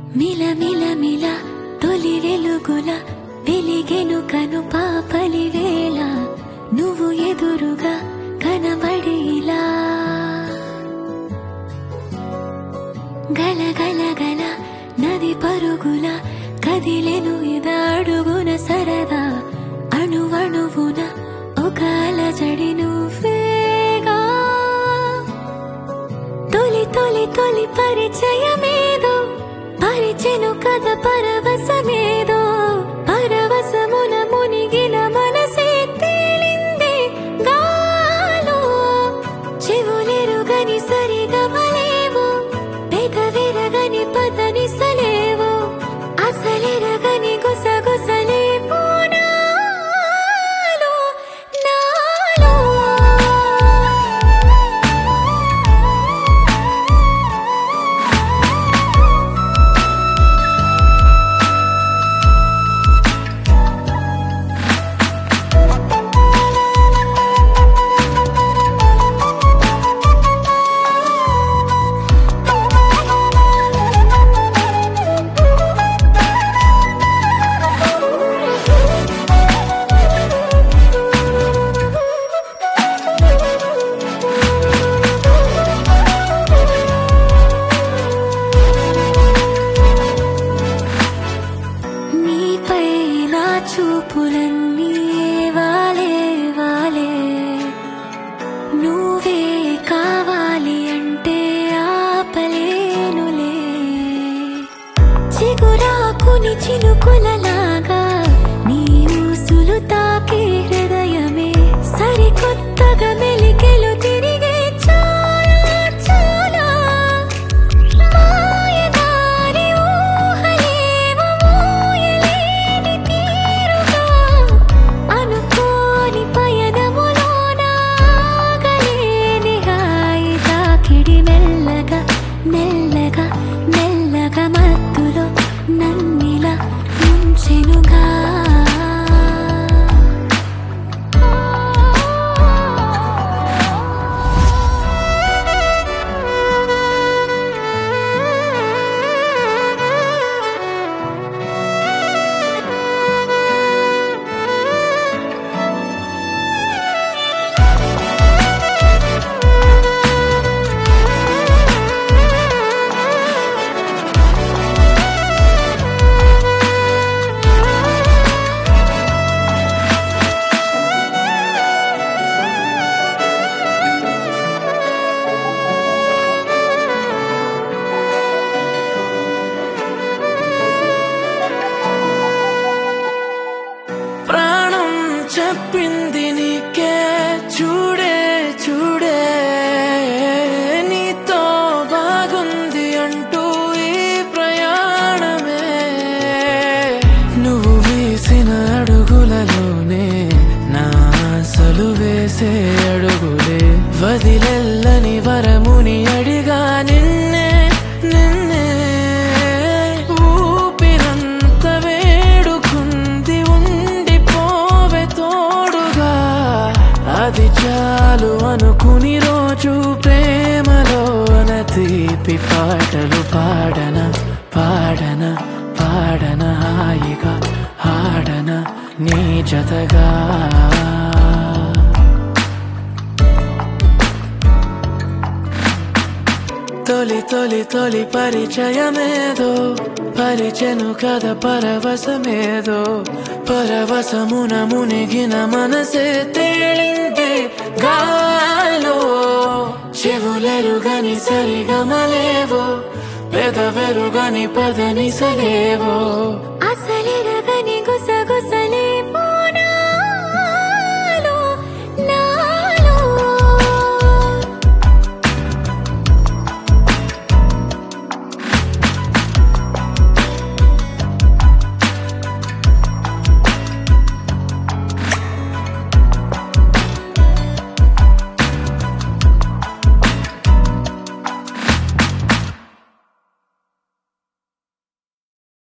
మిల మిల మిల తొలి వెలుగుల వెలిగెను కను పాపలి వేళ నువ్వు ఎదురుగా కనబడేలా గల గల గల నది పరుగుల కదిలెను ఇదాడుగున సరదా అణువణువున ఒక అలజడి నువ్వేగా తొలి తొలి తొలి పరిచయమేదో పరిచెను కథ పరవశమేదో పరవశమున మునిగిన మనసే తేలిందే గాలో చెవులెరుగని సరిగమలేవు పెదవిరగని పదనిసలేవు అసలెరగని గుసగుసలేవు నాలో నాలో నీపై నా చూపులన్నీ వాలే వాలే నువ్వే కావాలి అంటే ఆపలేనులే చిగురాకుని చినుకులలాగా నీ ఊసులు తాకే హృదయమే సరికొత్తగా మెలికెలు తిరిగే చాలా చాలా మాయదారి ఊహలేవో మోయలేని తీరుగా అనుకోని పయనములోన ఆగలేని హాయి తాకిడి మెల్లగా మెల్లగా మెల్లగా మత్తులో నన్నిలా ముంచెనుగా ప్రాణం చెప్పింది నీకే చూడే చూడే నీతో బాగుంది అంటూ ఈ ప్రయాణమే నువ్వు వేసిన అడుగులలోనే నా అసలు వేసే అడుగులే వదిలెల్లని వరముని అడిగా నిన్నే నిన్నే ఊపిరంత వేడుకుంది ఉండిపోవే తోడుగా అది చాలు అనుకుని రోజు ప్రేమలోన తీపి పాటలు పాడన పాడన పాడన హాయిగా ఆడన నీ జతగా తొలి తొలి తొలి పరిచయమేదో పరిచను కథ పరవశమేదో పరవశమున మునిగిన మనసే తేలిందే గాలో చెవులెరుగని సరిగమలేవో పెదవెరుగని పదనిసలేవో అసలెరగని గుసగుసలు